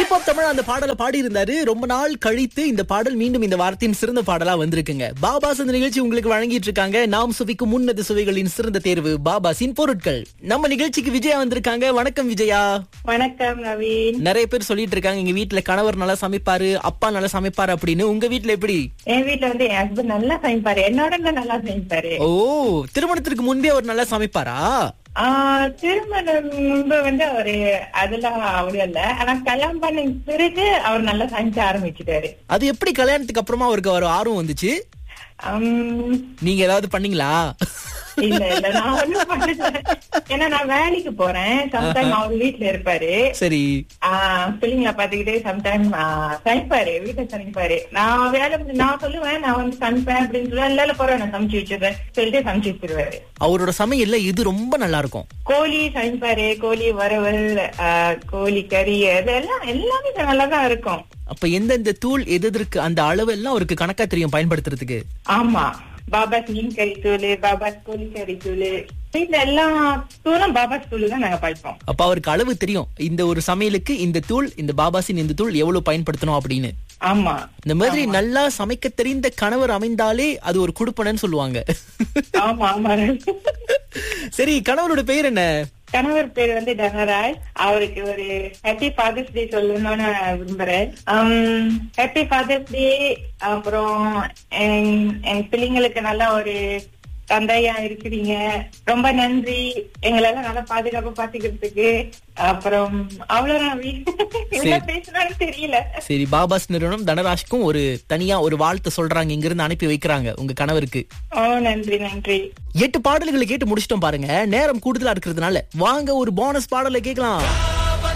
super Tamil அந்த பாடலை பாடி இருந்தாரு ரொம்ப நாள் கழித்து இந்த பாடல் மீண்டும் இந்த வாரத்தின் சிறந்த பாடலா வந்திருக்குங்க பாபாஸ் இந்த நிகழ்ச்சி உங்களுக்கு வழங்கிட்டு இருக்காங்க நாம் சுவைக்கும் முன்னது சுவைகளின் சிறந்த தேர்வு பாபாஸின் பொருட்கள் நம்ம நிகழ்ச்சிக்கு விஜயா வந்திருக்காங்க வணக்கம் விஜயா வணக்கம் நவீன் நிறைய பேர் சொல்லிட்டு இருக்காங்க எங்க வீட்ல கணவர் நல்லா சமைப்பாரு அப்பா நல்லா சமைப்பாரு அப்படின்னு உங்க வீட்ல எப்படி என் வீட்ல வந்து என் ஹஸ்பண்ட் நல்லா சமைப்பாரு என்னோட இன்னும் நல்லா சமைப்பாரு ஓ திருமணத்திற்கு முன்பே அவர் நல்லா சமைப்பாரா ஆஹ் திருமணம் முன்பு வந்து அவரு அதெல்லாம் அவ்வளவு இல்ல ஆனா கல்யாணம் பண்ண பிறகு அவர் நல்லா சமைக்க ஆரம்பிச்சுட்டாரு அது எப்படி கல்யாணத்துக்கு அப்புறமா அவருக்கு ஒரு ஆர்வம் வந்துச்சு உம், நீங்க ஏதாவது பண்ணீங்களா இல்ல இல்ல நான் ஒண்ணும் பண்ணல ஏன்னா நான் வேலைக்கு போறேன் சம்டைம் அவர் வீட்ல இருப்பாரு சரி ஆஹ் பிள்ளைங்கள பாத்துக்கிட்டே சம்டைம் சமைப்பாரு வீட்டை சமைப்பாரு நான் வேலை முடிஞ்சு- நான் சொல்லுவேன் நான் வந்து சமைப்பேன் அப்படின்னு சொல்லுவேன் இல்ல இல்ல போறேன் நான் சமைச்சு வச்சிருவேன் சொல்லிட்டு சமைச்சு வச்சிருவாரு அவரோட சமையல்ல இது ரொம்ப நல்லா இருக்கும் கோழி சமைப்பாரு கோழி வறுவல் ஆஹ் கோழி கறி அதெல்லாம் எல்லாமே நல்லா தான் இருக்கும் அப்ப எந்தெந்த தூள் எது எதற்கு அந்த அளவு எல்லாம் அவருக்கு கணக்கா தெரியும் பயன்படுத்துறதுக்கு ஆமா பாபாஸ் மீன் கறி தூள் பாபாஸ் கோழி கறி தூள் வீட்டுல எல்லா தூளும் பாபாஸ் தூள் தான் நாங்க பாய்ப்போம் அப்ப அவருக்கு அளவு தெரியும் இந்த ஒரு சமையலுக்கு இந்த தூள் இந்த பாபாசின் இந்த தூள் எவ்வளவு பயன்படுத்தணும் அப்படின்னு ஆமா இந்த மாதிரி நல்லா சமைக்க தெரிந்த கணவர் அமைந்தாலே அது ஒரு குடுப்பனன்னு சொல்லுவாங்க ஆமா ஆமா சரி கணவரோட பெயர் என்ன கணவர் பேர் வந்து தனராஜ் அவருக்கு ஒரு ஹாப்பி ஃபாதர்ஸ் டே சொல்லணும்னு நான் விரும்புறேன் ஹாப்பி ஃபாதர்ஸ் டே அப்புறம் என் என் பிள்ளைங்களுக்கு நல்ல ஒரு தந்தையா இருக்கிறீங்க ரொம்ப நன்றி எங்களெல்லாம் நல்லா பாதுகாப்பா பாத்துக்கிறதுக்கு அப்புறம் அவ்வளவுதான் என்ன பேசணும்னு தெரியல சரி பாபாஸ் நிறுவனம் தனராஜ்க்கும் ஒரு தனியா ஒரு வாழ்த்து சொல்றாங்க இங்க இருந்து அனுப்பி வைக்கிறாங்க உங்க கணவருக்கு ஓ நன்றி நன்றி எட்டு பாடல்களை கேட்டு முடிச்சிட்டோம் பாருங்க நேரம் கூடுதலா இருக்கிறதுனால வாங்க ஒரு போனஸ் பாடலை கேட்கலாம்